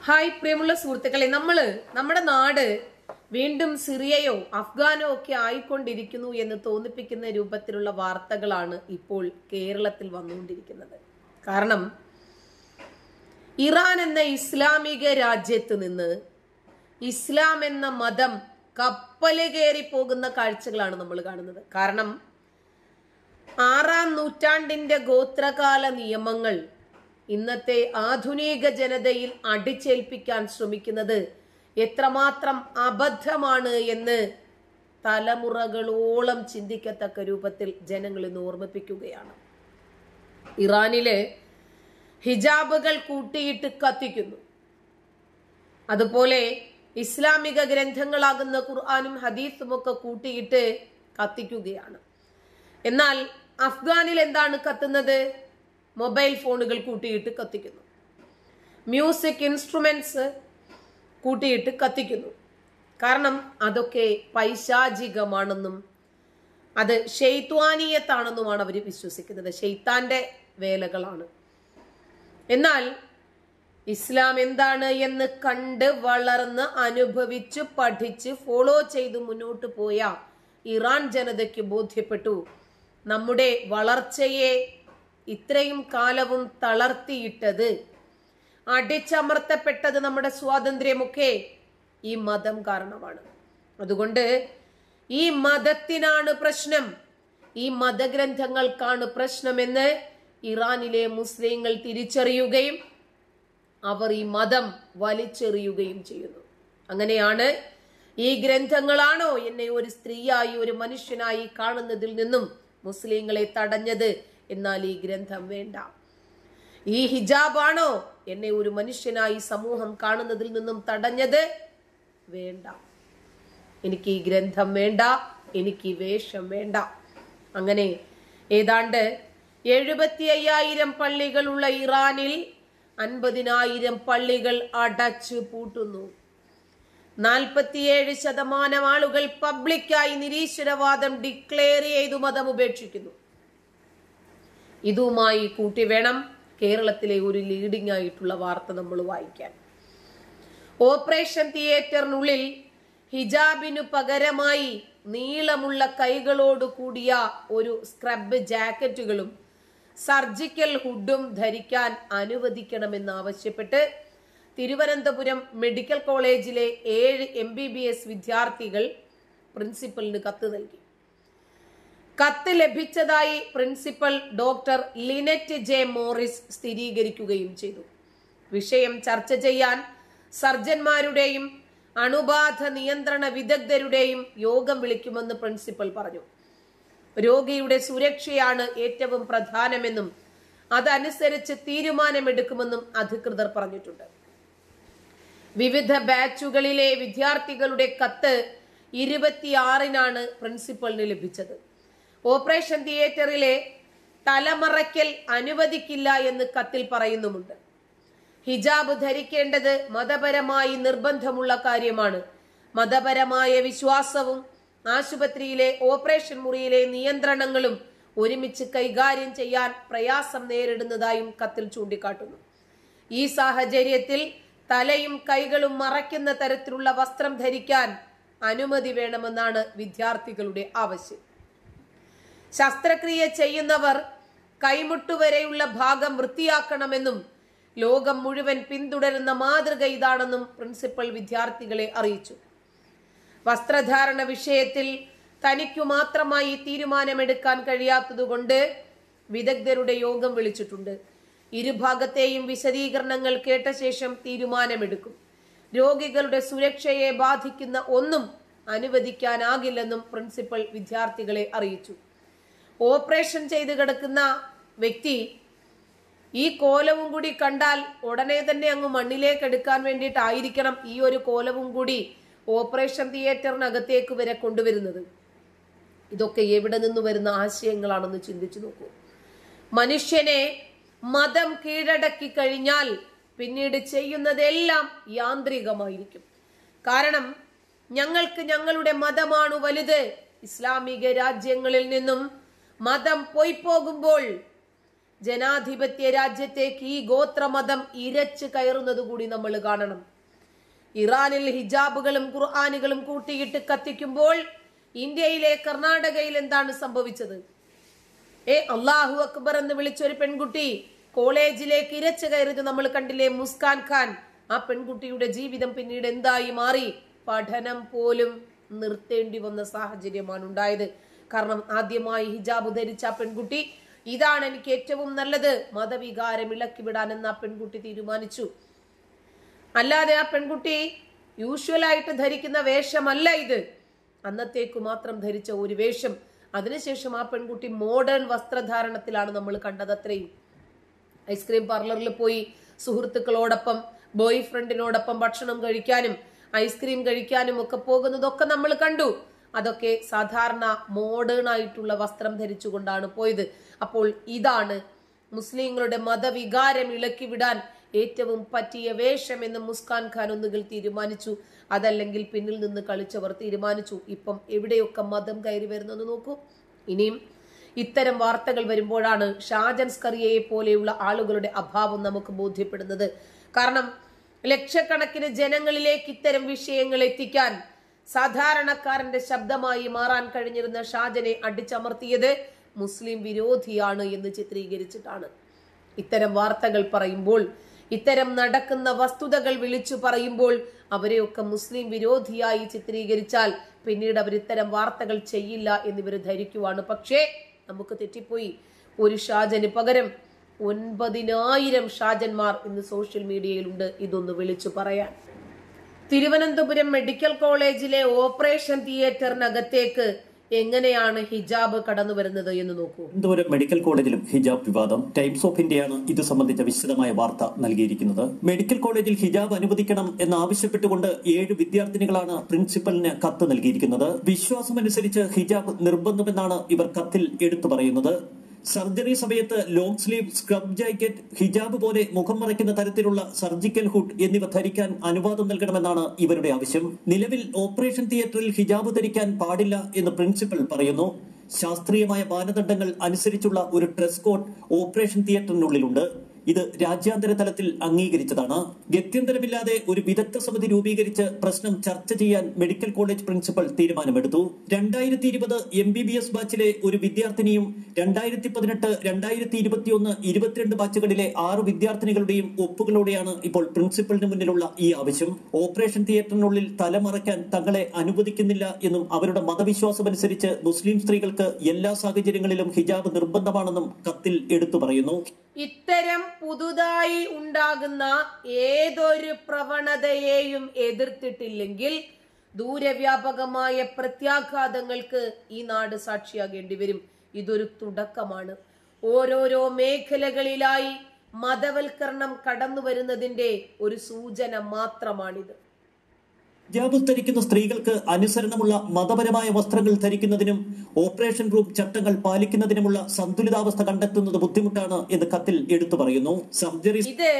hi പ്രിയമുള്ള സുഹൃത്തുക്കളെ നമ്മള് നമ്മുടെ നാട് വീണ്ടും സിറിയയോ അഫ്ഗാനോ ഒക്കെ ആയിക്കൊണ്ടിരിക്കുന്നു എന്ന് തോന്നിപ്പിക്കുന്ന രൂപത്തിലുള്ള വാർത്തകളാണ് ഇപ്പോൾ കേരളത്തിൽ വന്നുകൊണ്ടിരിക്കുന്നത് കാരണം ഇറാൻ എന്ന ഇസ്ലാമിക രാജ്യത്ത് നിന്ന് ഇസ്ലാം എന്ന മതം കപ്പല് കയറി പോകുന്ന കാഴ്ചകളാണ് നമ്മൾ കാണുന്നത് കാരണം ആറാം നൂറ്റാണ്ടിന്റെ ഗോത്രകാല നിയമങ്ങൾ ഇന്നത്തെ ആധുനിക ജനതയിൽ അടിച്ചേൽപ്പിക്കാൻ ശ്രമിക്കുന്നത് എത്രമാത്രം അബദ്ധമാണ് എന്ന് തലമുറകളോളം ചിന്തിക്കത്തക്ക രൂപത്തിൽ ജനങ്ങൾ ഇന്ന് ഓർമ്മിപ്പിക്കുകയാണ് ഇറാനില് ഹിജാബുകൾ കൂട്ടിയിട്ട് കത്തിക്കുന്നു അതുപോലെ ഇസ്ലാമിക ഗ്രന്ഥങ്ങളാകുന്ന ഖുർആാനും ഹദീസും ഒക്കെ കൂട്ടിയിട്ട് കത്തിക്കുകയാണ് എന്നാൽ അഫ്ഗാനിൽ എന്താണ് കത്തുന്നത് മൊബൈൽ ഫോണുകൾ കൂട്ടിയിട്ട് കത്തിക്കുന്നു മ്യൂസിക് ഇൻസ്ട്രുമെന്റ്സ് കൂട്ടിയിട്ട് കത്തിക്കുന്നു കാരണം അതൊക്കെ പൈശാചികമാണെന്നും അത് ഷെയ്ത്വാനീയത്താണെന്നുമാണ് അവർ വിശ്വസിക്കുന്നത് ഷെയ്ത്താന്റെ വേലകളാണ് എന്നാൽ ഇസ്ലാം എന്താണ് എന്ന് കണ്ട് വളർന്ന് അനുഭവിച്ച് പഠിച്ച് ഫോളോ ചെയ്ത് മുന്നോട്ട് പോയ ഇറാൻ ജനതയ്ക്ക് ബോധ്യപ്പെട്ടു നമ്മുടെ വളർച്ചയെ ഇത്രയും കാലവും തളർത്തിയിട്ടത് അടിച്ചമർത്തപ്പെട്ടത് നമ്മുടെ സ്വാതന്ത്ര്യമൊക്കെ ഈ മതം കാരണമാണ് അതുകൊണ്ട് ഈ മതത്തിനാണ് പ്രശ്നം ഈ മതഗ്രന്ഥങ്ങൾക്കാണ് പ്രശ്നമെന്ന് ഇറാനിലെ മുസ്ലിങ്ങൾ തിരിച്ചറിയുകയും അവർ ഈ മതം വലിച്ചെറിയുകയും ചെയ്യുന്നു അങ്ങനെയാണ് ഈ ഗ്രന്ഥങ്ങളാണോ എന്നെ ഒരു സ്ത്രീയായി ഒരു മനുഷ്യനായി കാണുന്നതിൽ നിന്നും മുസ്ലിങ്ങളെ തടഞ്ഞത് എന്നാൽ ഈ ഗ്രന്ഥം വേണ്ട ഈ ഹിജാബാണോ എന്നെ ഒരു മനുഷ്യനായി സമൂഹം കാണുന്നതിൽ നിന്നും തടഞ്ഞത് വേണ്ട എനിക്ക് ഈ ഗ്രന്ഥം വേണ്ട എനിക്ക് ഈ വേഷം വേണ്ട അങ്ങനെ ഏതാണ്ട് എഴുപത്തി അയ്യായിരം പള്ളികളുള്ള ഇറാനിൽ അൻപതിനായിരം പള്ളികൾ അടച്ചു പൂട്ടുന്നു നാൽപ്പത്തിയേഴ് ശതമാനം ആളുകൾ പബ്ലിക്കായി നിരീശ്വരവാദം ഡിക്ലെയർ ചെയ്തു മതം ഉപേക്ഷിക്കുന്നു ഇതുമായി കൂട്ടി വേണം കേരളത്തിലെ ഒരു ലീഡിംഗ് ആയിട്ടുള്ള വാർത്ത നമ്മൾ വായിക്കാൻ ഓപ്പറേഷൻ തിയേറ്ററിനുള്ളിൽ ഹിജാബിനു പകരമായി നീളമുള്ള കൈകളോട് കൂടിയ ഒരു സ്ക്രബ് ജാക്കറ്റുകളും സർജിക്കൽ ഹുഡും ധരിക്കാൻ അനുവദിക്കണമെന്ന് ആവശ്യപ്പെട്ട് തിരുവനന്തപുരം മെഡിക്കൽ കോളേജിലെ ഏഴ് എം ബി ബി എസ് വിദ്യാർത്ഥികൾ പ്രിൻസിപ്പലിന് കത്ത് നൽകി കത്ത് ലഭിച്ചതായി principal doctor Linet J Morris സ്ഥിരീകരിക്കുകയും ചെയ്തു വിഷയം ചർച്ച ചെയ്യാൻ സർജന്മാരുടെയും അണുബാധ നിയന്ത്രണ വിദഗ്ധരുടെയും യോഗം വിളിക്കുമെന്ന് പ്രിൻസിപ്പൽ പറഞ്ഞു രോഗിയുടെ സുരക്ഷയാണ് ഏറ്റവും പ്രധാനമെന്നും അതനുസരിച്ച് തീരുമാനമെടുക്കുമെന്നും അധികൃതർ പറഞ്ഞിട്ടുണ്ട് വിവിധ ബാച്ചുകളിലെ വിദ്യാർത്ഥികളുടെ കത്ത് ഇരുപത്തിയാറിനാണ് പ്രിൻസിപ്പലിന് ലഭിച്ചത് ഓപ്പറേഷൻ തിയേറ്ററിലെ തലമറയ്ക്കൽ അനുവദിക്കില്ല എന്ന് കത്തിൽ പറയുന്നുമുണ്ട് ഹിജാബ് ധരിക്കേണ്ടത് മതപരമായി നിർബന്ധമുള്ള കാര്യമാണ് മതപരമായ വിശ്വാസവും ആശുപത്രിയിലെ ഓപ്പറേഷൻ മുറിയിലെ നിയന്ത്രണങ്ങളും ഒരുമിച്ച് കൈകാര്യം ചെയ്യാൻ പ്രയാസം നേരിടുന്നതായും കത്തിൽ ചൂണ്ടിക്കാട്ടുന്നു ഈ സാഹചര്യത്തിൽ തലയും കൈകളും മറയ്ക്കുന്ന തരത്തിലുള്ള വസ്ത്രം ധരിക്കാൻ അനുമതി വേണമെന്നാണ് വിദ്യാർത്ഥികളുടെ ആവശ്യം ശസ്ത്രക്രിയ ചെയ്യുന്നവർ കൈമുട്ടുവരെയുള്ള ഭാഗം വൃത്തിയാക്കണമെന്നും ലോകം മുഴുവൻ പിന്തുടരുന്ന മാതൃക ഇതാണെന്നും പ്രിൻസിപ്പൽ വിദ്യാർത്ഥികളെ അറിയിച്ചു വസ്ത്രധാരണ വിഷയത്തിൽ തനിക്കു മാത്രമായി തീരുമാനമെടുക്കാൻ കഴിയാത്തതുകൊണ്ട് വിദഗ്ധരുടെ യോഗം വിളിച്ചിട്ടുണ്ട് ഇരുഭാഗത്തെയും വിശദീകരണങ്ങൾ കേട്ട ശേഷം തീരുമാനമെടുക്കും രോഗികളുടെ സുരക്ഷയെ ബാധിക്കുന്ന ഒന്നും അനുവദിക്കാനാകില്ലെന്നും പ്രിൻസിപ്പൽ വിദ്യാർത്ഥികളെ അറിയിച്ചു ഓപ്പറേഷൻ ചെയ്ത് കിടക്കുന്ന വ്യക്തി ഈ കോലവും കൂടി കണ്ടാൽ ഉടനെ തന്നെ അങ്ങ് മണ്ണിലേക്ക് എടുക്കാൻ വേണ്ടിയിട്ടായിരിക്കണം ഈ ഒരു കോലവും കൂടി ഓപ്പറേഷൻ തിയേറ്ററിനകത്തേക്ക് വരെ കൊണ്ടുവരുന്നത് ഇതൊക്കെ എവിടെ നിന്ന് വരുന്ന ആശയങ്ങളാണെന്ന് ചിന്തിച്ചു നോക്കൂ മനുഷ്യനെ മതം കീഴടക്കി കഴിഞ്ഞാൽ പിന്നീട് ചെയ്യുന്നതെല്ലാം യാന്ത്രികമായിരിക്കും കാരണം ഞങ്ങൾക്ക് ഞങ്ങളുടെ മതമാണ് വലുത് ഇസ്ലാമിക രാജ്യങ്ങളിൽ നിന്നും മതം പോയി പോകുമ്പോൾ ജനാധിപത്യ രാജ്യത്തേക്ക് ഈ ഗോത്രമതം ഇരച്ചു കയറുന്നത് കൂടി നമ്മൾ കാണണം ഇറാനിൽ ഹിജാബുകളും ഖുർആാനുകളും കൂട്ടിയിട്ട് കത്തിക്കുമ്പോൾ ഇന്ത്യയിലെ കർണാടകയിൽ എന്താണ് സംഭവിച്ചത് ഏ അള്ളാഹു അക്ബർ എന്ന് വിളിച്ച ഒരു പെൺകുട്ടി കോളേജിലേക്ക് ഇരച്ചു കയറിയത് നമ്മൾ കണ്ടില്ലേ മുസ്കാൻ ഖാൻ ആ പെൺകുട്ടിയുടെ ജീവിതം പിന്നീട് എന്തായി മാറി പഠനം പോലും നിർത്തേണ്ടി വന്ന സാഹചര്യമാണ് ഉണ്ടായത് കാരണം ആദ്യമായി ഹിജാബ് ധരിച്ച ആ പെൺകുട്ടി ഇതാണ് എനിക്ക് ഏറ്റവും നല്ലത് മതവികാരം ഇളക്കി വിടാനെന്ന് ആ പെൺകുട്ടി തീരുമാനിച്ചു അല്ലാതെ ആ പെൺകുട്ടി യൂഷ്വലായിട്ട് ധരിക്കുന്ന വേഷമല്ല ഇത് അന്നത്തേക്ക് മാത്രം ധരിച്ച ഒരു വേഷം അതിനുശേഷം ആ പെൺകുട്ടി മോഡേൺ വസ്ത്രധാരണത്തിലാണ് നമ്മൾ കണ്ടത് അത്രയും ഐസ്ക്രീം പാർലറിൽ പോയി സുഹൃത്തുക്കളോടൊപ്പം ബോയ് ഫ്രണ്ടിനോടൊപ്പം ഭക്ഷണം കഴിക്കാനും ഐസ്ക്രീം കഴിക്കാനും ഒക്കെ പോകുന്നതൊക്കെ നമ്മൾ കണ്ടു അതൊക്കെ സാധാരണ മോഡേൺ ആയിട്ടുള്ള വസ്ത്രം ധരിച്ചുകൊണ്ടാണ് പോയത് അപ്പോൾ ഇതാണ് മുസ്ലിങ്ങളുടെ മതവികാരം ഇളക്കി വിടാൻ ഏറ്റവും പറ്റിയ വേഷം എന്ന് മുസ്കാൻ ഖാൻ ഒന്നുകിൽ തീരുമാനിച്ചു അതല്ലെങ്കിൽ പിന്നിൽ നിന്ന് കളിച്ചവർ തീരുമാനിച്ചു ഇപ്പം എവിടെയൊക്കെ മതം കയറി വരുന്നെന്ന് നോക്കൂ ഇനിയും ഇത്തരം വാർത്തകൾ വരുമ്പോഴാണ് ഷാജൻ സ്കറിയയെ പോലെയുള്ള ആളുകളുടെ അഭാവം നമുക്ക് ബോധ്യപ്പെടുന്നത് കാരണം ലക്ഷക്കണക്കിന് ജനങ്ങളിലേക്ക് ഇത്തരം വിഷയങ്ങൾ എത്തിക്കാൻ സാധാരണക്കാരന്റെ ശബ്ദമായി മാറാൻ കഴിഞ്ഞിരുന്ന ഷാജനെ അടിച്ചമർത്തിയത് മുസ്ലിം വിരോധിയാണ് എന്ന് ചിത്രീകരിച്ചിട്ടാണ് ഇത്തരം വാർത്തകൾ പറയുമ്പോൾ ഇത്തരം നടക്കുന്ന വസ്തുതകൾ വിളിച്ചു പറയുമ്പോൾ അവരെയൊക്കെ മുസ്ലിം വിരോധിയായി ചിത്രീകരിച്ചാൽ പിന്നീട് അവർ ഇത്തരം വാർത്തകൾ ചെയ്യില്ല എന്നിവർ ധരിക്കുവാണ് പക്ഷേ നമുക്ക് തെറ്റിപ്പോയി ഒരു ഷാജന് പകരം ഒൻപതിനായിരം ഷാജന്മാർ ഇന്ന് സോഷ്യൽ മീഡിയയിലുണ്ട് ഇതൊന്ന് വിളിച്ചു പറയാൻ തിരുവനന്തപുരം മെഡിക്കൽ കോളേജിലെ ഓപ്പറേഷൻ തിയേറ്ററിനകത്തേക്ക് എങ്ങനെയാണ് ഹിജാബ് കടന്നു വരുന്നത് എന്ന് നോക്കൂ തിരുവനന്തപുരം മെഡിക്കൽ കോളേജിലും ഹിജാബ് വിവാദം ടൈംസ് ഓഫ് ഇന്ത്യയാണ് ഇത് സംബന്ധിച്ച വിശദമായ വാർത്ത നൽകിയിരിക്കുന്നത് മെഡിക്കൽ കോളേജിൽ ഹിജാബ് അനുവദിക്കണം എന്നാവശ്യപ്പെട്ടുകൊണ്ട് ഏഴ് വിദ്യാർത്ഥിനികളാണ് പ്രിൻസിപ്പലിന് കത്ത് നൽകിയിരിക്കുന്നത് വിശ്വാസമനുസരിച്ച് ഹിജാബ് നിർബന്ധമെന്നാണ് ഇവർ കത്തിൽ എടുത്തു പറയുന്നത് സർജറി സമയത്ത് ലോങ് സ്ലീവ് സ്ക്രബ് ജാക്കറ്റ് ഹിജാബ് പോലെ മുഖം മറയ്ക്കുന്ന തരത്തിലുള്ള സർജിക്കൽ ഹുഡ് എന്നിവ ധരിക്കാൻ അനുവാദം നൽകണമെന്നാണ് ഇവരുടെ ആവശ്യം നിലവിൽ ഓപ്പറേഷൻ തിയേറ്ററിൽ ഹിജാബ് ധരിക്കാൻ പാടില്ല എന്ന് പ്രിൻസിപ്പൽ പറയുന്നു ശാസ്ത്രീയമായ മാനദണ്ഡങ്ങൾ അനുസരിച്ചുള്ള ഒരു ഡ്രസ് കോഡ് ഓപ്പറേഷൻ തിയേറ്ററിനുള്ളിലുണ്ട് ഇത് രാജ്യാന്തര തലത്തിൽ അംഗീകരിച്ചതാണ് ഗത്യന്തരമില്ലാതെ ഒരു വിദഗ്ധ സമിതി രൂപീകരിച്ച് പ്രശ്നം ചർച്ച ചെയ്യാൻ മെഡിക്കൽ കോളേജ് പ്രിൻസിപ്പൽ തീരുമാനമെടുത്തു രണ്ടായിരത്തി ഇരുപത് എം ബി ബി എസ് ബാച്ചിലെ ഒരു വിദ്യാർത്ഥിനിയും രണ്ടായിരത്തി പതിനെട്ട് രണ്ടായിരത്തി ഇരുപത്തിയൊന്ന് ഇരുപത്തിരണ്ട് ബാച്ചുകളിലെ ആറ് വിദ്യാർത്ഥിനികളുടെയും ഒപ്പുകളോടെയാണ് ഇപ്പോൾ പ്രിൻസിപ്പലിന് മുന്നിലുള്ള ഈ ആവശ്യം ഓപ്പറേഷൻ തിയേറ്ററിനുള്ളിൽ തലമറയ്ക്കാൻ തങ്ങളെ അനുവദിക്കുന്നില്ല എന്നും അവരുടെ മതവിശ്വാസമനുസരിച്ച് മുസ്ലിം സ്ത്രീകൾക്ക് എല്ലാ സാഹചര്യങ്ങളിലും ഹിജാബ് നിർബന്ധമാണെന്നും കത്തിൽ എടുത്തു പറയുന്നു ഇത്തരം പുതുതായി ഉണ്ടാകുന്ന ഏതൊരു പ്രവണതയെയും എതിർത്തിട്ടില്ലെങ്കിൽ ദൂരവ്യാപകമായ പ്രത്യാഘാതങ്ങൾക്ക് ഈ നാട് സാക്ഷിയാകേണ്ടി വരും ഇതൊരു തുടക്കമാണ് ഓരോരോ മേഖലകളിലായി മതവൽക്കരണം കടന്നു വരുന്നതിന്റെ ഒരു സൂചന മാത്രമാണിത് ഹിജാബ് ധരിക്കുന്ന സ്ത്രീകൾക്ക് അനുസരണമുള്ള മതപരമായ വസ്ത്രങ്ങൾ ധരിക്കുന്നതിനും ഓപ്പറേഷൻ റൂം ചട്ടങ്ങൾ പാലിക്കുന്നതിനുമുള്ള സന്തുലിതാവസ്ഥ കണ്ടെത്തുന്നത് ബുദ്ധിമുട്ടാണ് എന്ന് കത്തിൽ എടുത്തു പറയുന്നു സർജറി ഇത്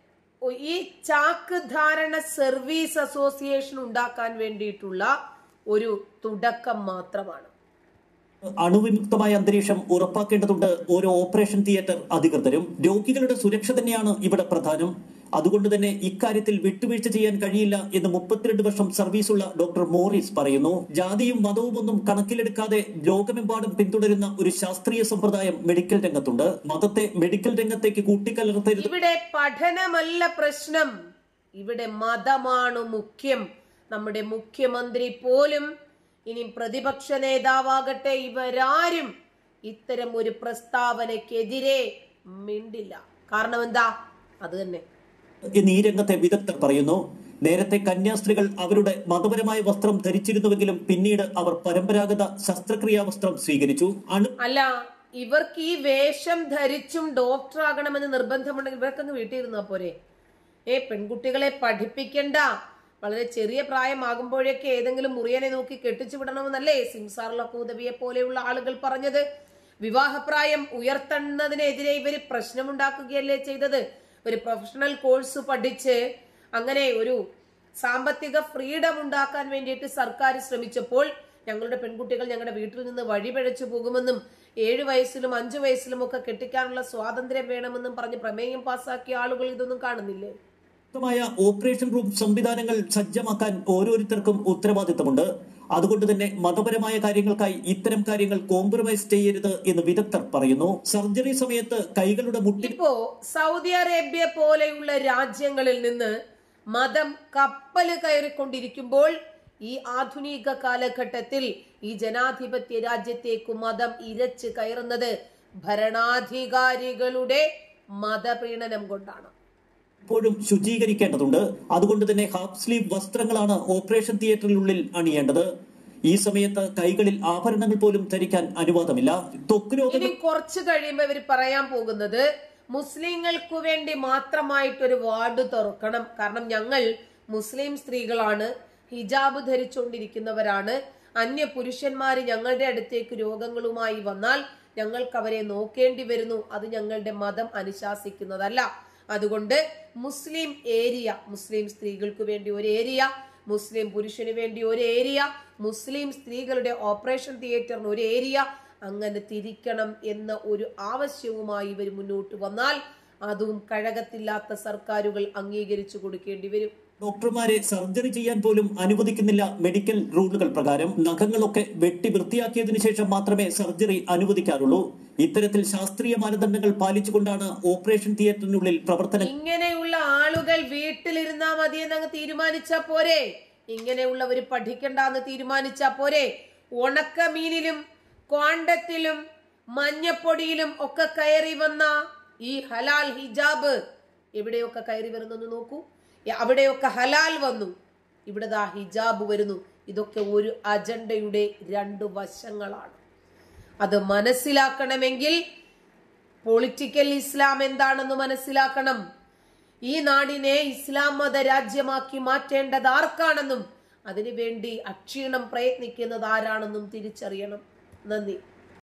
ഈ ചാക്ക് ധാരണ സർവീസ് അസോസിയേഷൻ ഉണ്ടാക്കാൻ വേണ്ടിയിട്ടുള്ള ഒരു തുടക്കം മാത്രമാണ് അണുവിമുക്തമായ അന്തരീക്ഷം ഉറപ്പാക്കേണ്ടതുണ്ട് ഓരോ ഓപ്പറേഷൻ തിയേറ്റർ അധികൃതരും രോഗികളുടെ സുരക്ഷ തന്നെയാണ് ഇവിടെ പ്രധാനം അതുകൊണ്ട് തന്നെ ഇക്കാര്യത്തിൽ വിട്ടുവീഴ്ച ചെയ്യാൻ കഴിയില്ല എന്ന് മുപ്പത്തിരണ്ട് വർഷം സർവീസുള്ള ഡോക്ടർ മോറിസ് പറയുന്നു ജാതിയും മതവും ഒന്നും കണക്കിലെടുക്കാതെ ലോകമെമ്പാടും പിന്തുടരുന്ന ഒരു ശാസ്ത്രീയ സമ്പ്രദായം മെഡിക്കൽ രംഗത്തുണ്ട് മതത്തെ മെഡിക്കൽ രംഗത്തേക്ക് കൂട്ടിക്കലർത്തരുത് ഇവിടെ പഠനമല്ല പ്രശ്നം ഇവിടെ മതമാണ് മുഖ്യം നമ്മുടെ മുഖ്യമന്ത്രി പോലും ഇനി പ്രതിപക്ഷ നേതാവാകട്ടെ ഇവരാരും ഇത്തരം ഒരു പ്രസ്താവനയ്ക്കെതിരെ മിണ്ടില്ല കാരണം എന്താ അത് തന്നെ എന്ന് ഈ രംഗത്തെ വിദഗ്ധർ പറയുന്നു നേരത്തെ കന്യാസ്ത്രീകൾ അവരുടെ മതപരമായ വസ്ത്രം ധരിച്ചിരുന്നുവെങ്കിലും പിന്നീട് അവർ പരമ്പരാഗത ശസ്ത്രക്രിയാ വസ്ത്രം സ്വീകരിച്ചു അണു അല്ല ഇവർക്ക് ഈ വേഷം ധരിച്ചും ഡോക്ടർ ആകണമെന്ന് നിർബന്ധമുണ്ടെങ്കിൽ ഇവർക്കങ്ങ് വീട്ടിൽ ഇരുന്നാ പോരെ ഏ പെൺകുട്ടികളെ പഠിപ്പിക്കണ്ട വളരെ ചെറിയ പ്രായമാകുമ്പോഴേക്ക് ഏതെങ്കിലും മുറിയനെ നോക്കി കെട്ടിച്ചു വിടണമെന്നല്ലേ സിംസാറിലൊക്കെ ഉദവിയെ പോലെയുള്ള ആളുകൾ പറഞ്ഞത് വിവാഹപ്രായം ഉയർത്തുന്നതിനെതിരെ ഇവര് പ്രശ്നമുണ്ടാക്കുകയല്ലേ ചെയ്തത് ഒരു പ്രൊഫഷണൽ കോഴ്സ് പഠിച്ച് അങ്ങനെ ഒരു സാമ്പത്തിക ഫ്രീഡം ഉണ്ടാക്കാൻ വേണ്ടിയിട്ട് സർക്കാർ ശ്രമിച്ചപ്പോൾ ഞങ്ങളുടെ പെൺകുട്ടികൾ ഞങ്ങളുടെ വീട്ടിൽ നിന്ന് വഴിപഴച്ചു പോകുമെന്നും ഏഴ് വയസ്സിലും അഞ്ചു വയസ്സിലും ഒക്കെ കെട്ടിക്കാനുള്ള സ്വാതന്ത്ര്യം വേണമെന്നും പറഞ്ഞ് പ്രമേയം പാസാക്കിയ ആളുകൾ ഇതൊന്നും കാണുന്നില്ലേ ശക്തമായ ഓപ്പറേഷൻ റൂം സംവിധാനങ്ങൾ സജ്ജമാക്കാൻ ഓരോരുത്തർക്കും ഉത്തരവാദിത്തമുണ്ട് അതുകൊണ്ട് തന്നെ മതപരമായ കാര്യങ്ങൾക്കായി ഇത്തരം കാര്യങ്ങൾ കോംപ്രമൈസ് ചെയ്യരുത് എന്ന് വിദഗ്ധർ പറയുന്നു സർജറി സമയത്ത് കൈകളുടെ മുട്ടിൽ ഇപ്പോ സൗദി അറേബ്യ പോലെയുള്ള രാജ്യങ്ങളിൽ നിന്ന് മതം കപ്പല് കയറിക്കൊണ്ടിരിക്കുമ്പോൾ ഈ ആധുനിക കാലഘട്ടത്തിൽ ഈ ജനാധിപത്യ രാജ്യത്തേക്ക് മതം ഇരച്ച് കയറുന്നത് ഭരണാധികാരികളുടെ മതപ്രീണനം കൊണ്ടാണ് ഇപ്പോഴും ശുചീകരിക്കേണ്ടതുണ്ട് അതുകൊണ്ട് തന്നെ ഹാഫ് സ്ലീവ് വസ്ത്രങ്ങളാണ് ഓപ്പറേഷൻ തിയേറ്ററിനുള്ളിൽ അണിയേണ്ടത് ഈ സമയത്ത് കൈകളിൽ ആഭരണങ്ങൾ പോലും ധരിക്കാൻ അനുവാദമില്ല ത്വക്ക് രോഗങ്ങൾ ഇനി കുറച്ച് കഴിയുമ്പോൾ ഇവർ പറയാൻ പോകുന്നത് മുസ്ലിങ്ങൾക്ക് വേണ്ടി മാത്രമായിട്ടൊരു വാർഡ് തുറക്കണം കാരണം ഞങ്ങൾ മുസ്ലിം സ്ത്രീകളാണ് ഹിജാബ് ധരിച്ചുകൊണ്ടിരിക്കുന്നവരാണ് അന്യ പുരുഷന്മാര് ഞങ്ങളുടെ അടുത്തേക്ക് രോഗങ്ങളുമായി വന്നാൽ ഞങ്ങൾക്ക് അവരെ നോക്കേണ്ടി വരുന്നു അത് ഞങ്ങളുടെ മതം അനുശാസിക്കുന്നതല്ല അതുകൊണ്ട് മുസ്ലിം ഏരിയ മുസ്ലിം സ്ത്രീകൾക്ക് വേണ്ടി ഒരു ഏരിയ മുസ്ലിം പുരുഷന് വേണ്ടി ഒരു ഏരിയ മുസ്ലിം സ്ത്രീകളുടെ ഓപ്പറേഷൻ തിയേറ്ററിന് ഒരു ഏരിയ അങ്ങനെ തിരിക്കണം എന്ന ഒരു ആവശ്യവുമായി ഇവർ മുന്നോട്ട് വന്നാൽ അതും കഴകത്തില്ലാത്ത സർക്കാരുകൾ അംഗീകരിച്ചു കൊടുക്കേണ്ടി വരും ഡോക്ടർമാരെ സർജറി ചെയ്യാൻ പോലും അനുവദിക്കുന്നില്ല മെഡിക്കൽ റൂളുകൾ പ്രകാരം നഖങ്ങളൊക്കെ വെട്ടി വൃത്തിയാക്കിയതിനു ശേഷം മാത്രമേ സർജറി അനുവദിക്കാറുള്ളൂ ഇത്തരത്തിൽ ശാസ്ത്രീയ മാനദണ്ഡങ്ങൾ പാലിച്ചുകൊണ്ടാണ് ഓപ്പറേഷൻ തിയേറ്ററിനുള്ളിൽ പ്രവർത്തനം ഇങ്ങനെയുള്ള ആളുകൾ വീട്ടിലിരുന്നാ മതി എന്നങ്ങ് തീരുമാനിച്ചാ പോരെ ഇങ്ങനെയുള്ളവർ പഠിക്കണ്ടെന്ന് തീരുമാനിച്ചാ പോരെ ഉണക്കമീനിലും കോണ്ടത്തിലും മഞ്ഞപ്പൊടിയിലും ഒക്കെ കയറി വന്ന ഈ ഹലാൽ ഹിജാബ് എവിടെയൊക്കെ കയറി വരുന്നെന്ന് നോക്കൂ എ- അവിടെയൊക്കെ ഹലാൽ വന്നു ഇവിടെ ദാ ഹിജാബ് വരുന്നു ഇതൊക്കെ ഒരു അജണ്ടയുടെ രണ്ട് വശങ്ങളാണ് അത് മനസ്സിലാക്കണമെങ്കിൽ പൊളിറ്റിക്കൽ ഇസ്ലാം എന്താണെന്ന് മനസ്സിലാക്കണം ഈ നാടിനെ ഇസ്ലാം മത രാജ്യമാക്കി മാറ്റേണ്ടത് ആർക്കാണെന്നും അതിനുവേണ്ടി അക്ഷീണം പ്രയത്നിക്കുന്നത് ആരാണെന്നും തിരിച്ചറിയണം നന്ദി